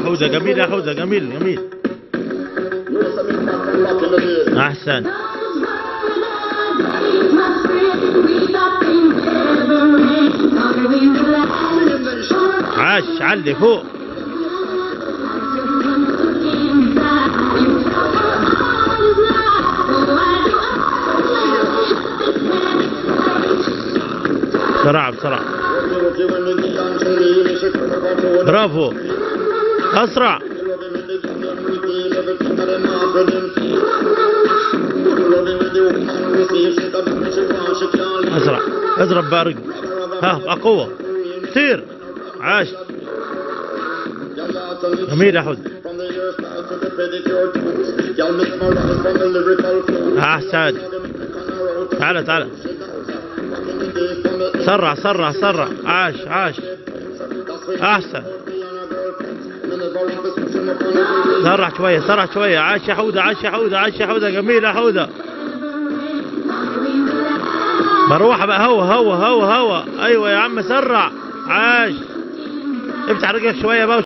حوده جميل يا حوده جميل جميل احسن عاش علي فوق بسرعة بسرعة برافو أسرع أسرع اضرب بارق ها بقوة كثير عاش جميل يا حود أحسن تعال تعال سرع سرع سرع عاش عاش أحسن سرع شوية سرع شوية عاش يا حودة عاش يا حودة عاش يا حودة جميل يا حودة مروحة بقى هوا هوا هوا هوا أيوة يا عم سرع عاش افتح رجلك شوية بقى